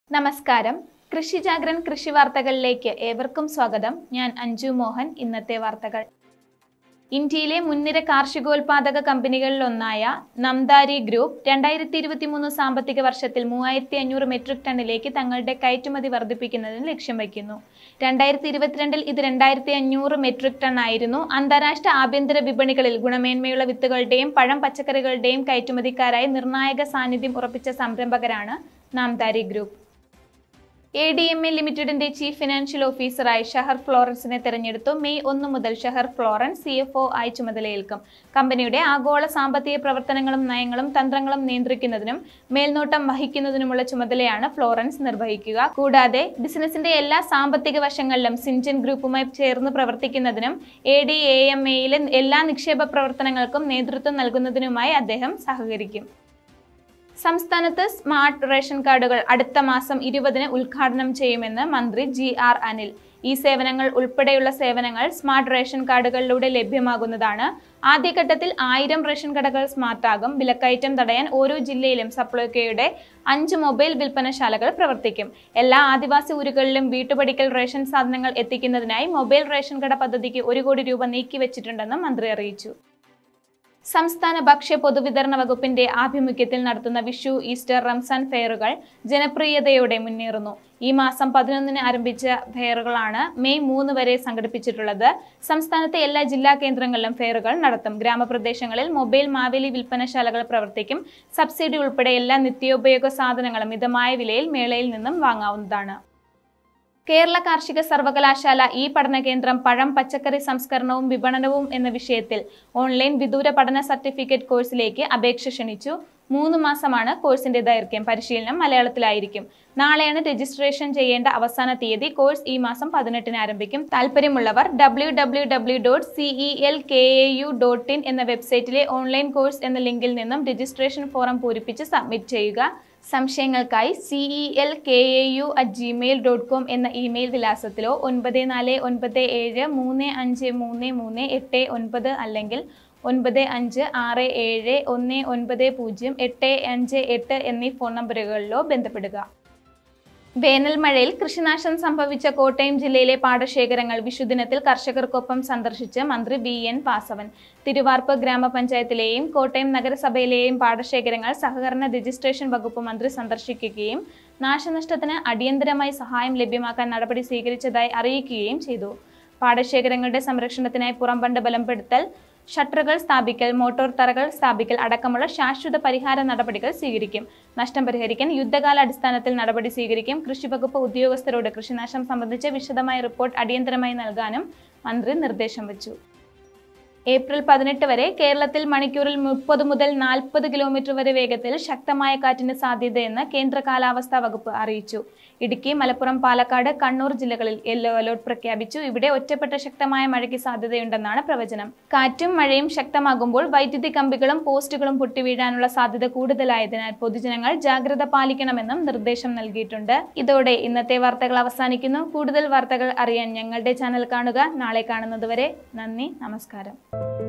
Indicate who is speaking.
Speaker 1: നമസ്കാരം കൃഷി ജാഗ്രൻ കൃഷി വാർത്തകളിലേക്ക് ഏവർക്കും സ്വാഗതം ഞാൻ അഞ്ജു മോഹൻ ഇന്നത്തെ വാർത്തകൾ ഇന്ത്യയിലെ മുൻനിര കാർഷികോൽപാദക കമ്പനികളിലൊന്നായ നംദാരി ഗ്രൂപ്പ് രണ്ടായിരത്തി ഇരുപത്തിമൂന്ന് സാമ്പത്തിക വർഷത്തിൽ മൂവായിരത്തി അഞ്ഞൂറ് മെട്രിക് ടണ്ണിലേക്ക് തങ്ങളുടെ കയറ്റുമതി വർദ്ധിപ്പിക്കുന്നതിന് ലക്ഷ്യം വയ്ക്കുന്നു രണ്ടായിരത്തി ഇരുപത്തിരണ്ടിൽ ഇത് രണ്ടായിരത്തി അഞ്ഞൂറ് മെട്രിക് ടൺ ആയിരുന്നു അന്താരാഷ്ട്ര ആഭ്യന്തര വിപണികളിൽ ഗുണമേന്മയുള്ള വിത്തുകളുടെയും പഴം പച്ചക്കറികളുടെയും കയറ്റുമതിക്കാരായി നിർണായക സാന്നിധ്യം ഉറപ്പിച്ച സംരംഭകരാണ് Namdhari group A D M A ലിമിറ്റഡിന്റെ ചീഫ് ഫിനാൻഷ്യൽ ഓഫീസറായി ഷഹർ ഫ്ലോറൻസിനെ തെരഞ്ഞെടുത്തു മെയ് ഒന്ന് മുതൽ Shahar Florence C F O ആയി ചുമതലയേൽക്കും കമ്പനിയുടെ ആഗോള സാമ്പത്തിക പ്രവർത്തനങ്ങളും നയങ്ങളും തന്ത്രങ്ങളും നിയന്ത്രിക്കുന്നതിനും മേൽനോട്ടം വഹിക്കുന്നതിനുമുള്ള ചുമതലയാണ് ഫ്ലോറൻസ് നിർവഹിക്കുക കൂടാതെ ബിസിനസിന്റെ എല്ലാ സാമ്പത്തിക വശങ്ങളിലും സിൻജൻ ഗ്രൂപ്പുമായി ചേർന്ന് പ്രവർത്തിക്കുന്നതിനും എ ഡി എ എം എയിലെ എല്ലാ നിക്ഷേപ പ്രവർത്തനങ്ങൾക്കും നേതൃത്വം നൽകുന്നതിനുമായി അദ്ദേഹം സഹകരിക്കും സംസ്ഥാനത്ത് സ്മാർട്ട് റേഷൻ കാർഡുകൾ അടുത്ത മാസം ഇരുപതിന് ഉദ്ഘാടനം ചെയ്യുമെന്ന് മന്ത്രി ജി ആർ അനിൽ ഈ സേവനങ്ങൾ ഉൾപ്പെടെയുള്ള സേവനങ്ങൾ സ്മാർട്ട് റേഷൻ കാർഡുകളിലൂടെ ലഭ്യമാകുന്നതാണ് ആദ്യഘട്ടത്തിൽ ആയിരം റേഷൻ കടകൾ സ്മാർട്ടാകും വിലക്കയറ്റം തടയാൻ ഓരോ ജില്ലയിലും സപ്ലൈകോയുടെ അഞ്ച് മൊബൈൽ വിൽപ്പനശാലകൾ പ്രവർത്തിക്കും എല്ലാ ആദിവാസി ഊരുകളിലും വീട്ടുപടിക്കൽ റേഷൻ സാധനങ്ങൾ എത്തിക്കുന്നതിനായി മൊബൈൽ റേഷൻ കട പദ്ധതിക്ക് ഒരു കോടി രൂപ നീക്കിവച്ചിട്ടുണ്ടെന്നും മന്ത്രി അറിയിച്ചു സംസ്ഥാന ഭക്ഷ്യ പൊതുവിതരണ വകുപ്പിന്റെ ആഭിമുഖ്യത്തിൽ നടത്തുന്ന വിഷു ഈസ്റ്റർ റംസാൻ ഫെയറുകൾ ജനപ്രിയതയോടെ മുന്നേറുന്നു ഈ മാസം പതിനൊന്നിന് ആരംഭിച്ച ഫെയറുകളാണ് മെയ് മൂന്ന് വരെ സംഘടിപ്പിച്ചിട്ടുള്ളത് സംസ്ഥാനത്തെ എല്ലാ ജില്ലാ കേന്ദ്രങ്ങളിലും ഫെയറുകൾ നടത്തും ഗ്രാമപ്രദേശങ്ങളിൽ മൊബൈൽ മാവേലി വിൽപ്പനശാലകൾ പ്രവർത്തിക്കും സബ്സിഡി ഉൾപ്പെടെ എല്ലാ നിത്യോപയോഗ സാധനങ്ങളും മിതമായ വിലയിൽ മേളയിൽ നിന്നും വാങ്ങാവുന്നതാണ് കേരള കാർഷിക സർവകലാശാല ഈ പഠന കേന്ദ്രം പഴം പച്ചക്കറി സംസ്കരണവും വിപണനവും എന്ന വിഷയത്തിൽ ഓൺലൈൻ വിദൂര പഠന സർട്ടിഫിക്കറ്റ് കോഴ്സിലേക്ക് അപേക്ഷ ക്ഷണിച്ചു മൂന്ന് മാസമാണ് കോഴ്സിന്റെ ദൈർഘ്യം പരിശീലനം മലയാളത്തിലായിരിക്കും നാളെയാണ് രജിസ്ട്രേഷൻ ചെയ്യേണ്ട അവസാന തീയതി കോഴ്സ് ഈ മാസം പതിനെട്ടിന് ആരംഭിക്കും താല്പര്യമുള്ളവർ W W W dot C E L K A U dot in എന്ന വെബ്സൈറ്റിലെ ഓൺലൈൻ കോഴ്സ് എന്ന ലിങ്കിൽ നിന്നും രജിസ്ട്രേഷൻ ഫോറം പൂരിപ്പിച്ച് സബ്മിറ്റ് ചെയ്യുക സംശയങ്ങൾക്കായി C E L K A U at gmail dot com എന്ന ഇമെയിൽ വിലാസത്തിലോ ഒൻപത് നാല് ഒൻപത് ഏഴ് മൂന്ന് അഞ്ച് മൂന്ന് മൂന്ന് എട്ട് ഒൻപത് അല്ലെങ്കിൽ ഒൻപത് അഞ്ച് ആറ് ഏഴ് ഒന്ന് ഒൻപത് പൂജ്യം എട്ട് അഞ്ച് എട്ട് എന്നീ ഫോൺ നമ്പറുകളിലോ ബന്ധപ്പെടുക വേനൽ മഴയിൽ കൃഷിനാശം സംഭവിച്ച കോട്ടയം ജില്ലയിലെ പാടശേഖരങ്ങൾ വിഷുദിനത്തിൽ കർഷകർക്കൊപ്പം സന്ദർശിച്ച് മന്ത്രി വി എൻ വാസവൻ തിരുവാർപ്പ് ഗ്രാമപഞ്ചായത്തിലെയും കോട്ടയം നഗരസഭയിലെയും പാടശേഖരങ്ങൾ സഹകരണ രജിസ്ട്രേഷൻ വകുപ്പ് മന്ത്രി സന്ദർശിക്കുകയും നാശനഷ്ടത്തിന് അടിയന്തരമായി സഹായം ലഭ്യമാക്കാൻ നടപടി സ്വീകരിച്ചതായി അറിയിക്കുകയും ചെയ്തു പാടശേഖരങ്ങളുടെ സംരക്ഷണത്തിനായി പുറംബണ്ട് ബലപ്പെടുത്തൽ ഷട്ടറുകൾ സ്ഥാപിക്കൽ മോട്ടോർ തറകൾ സ്ഥാപിക്കൽ അടക്കമുള്ള ശാശ്വത പരിഹാര നടപടികൾ സ്വീകരിക്കും നഷ്ടം പരിഹരിക്കാൻ യുദ്ധകാല അടിസ്ഥാനത്തിൽ നടപടി സ്വീകരിക്കും കൃഷിവകുപ്പ് ഉദ്യോഗസ്ഥരോട് കൃഷിനാശം സംബന്ധിച്ച് വിശദമായ റിപ്പോർട്ട് അടിയന്തരമായി നൽകാനും മന്ത്രി നിർദ്ദേശം വച്ചു ഏപ്രിൽ പതിനെട്ട് വരെ കേരളത്തിൽ മണിക്കൂറിൽ മുപ്പത് മുതൽ നാൽപ്പത് കിലോമീറ്റർ വരെ വേഗത്തിൽ ശക്തമായ കാറ്റിന് സാധ്യതയെന്ന് കേന്ദ്ര കാലാവസ്ഥാ വകുപ്പ് അറിയിച്ചു ഇടുക്കി മലപ്പുറം പാലക്കാട് കണ്ണൂർ ജില്ലകളിൽ യെല്ലോ അലർട്ട് പ്രഖ്യാപിച്ചു ഇവിടെ ഒറ്റപ്പെട്ട ശക്തമായ മഴയ്ക്ക് സാധ്യതയുണ്ടെന്നാണ് പ്രവചനം കാറ്റും മഴയും ശക്തമാകുമ്പോൾ വൈദ്യുതി കമ്പികളും പോസ്റ്റുകളും പൊട്ടിവീഴാനുള്ള സാധ്യത കൂടുതലായതിനാൽ പൊതുജനങ്ങൾ ജാഗ്രത പാലിക്കണമെന്നും നിർദ്ദേശം നൽകിയിട്ടുണ്ട് ഇതോടെ ഇന്നത്തെ വാർത്തകൾ അവസാനിക്കുന്നു കൂടുതൽ വാർത്തകൾ അറിയാൻ ഞങ്ങളുടെ ചാനൽ കാണുക നാളെ കാണുന്നതുവരെ നന്ദി നമസ്കാരം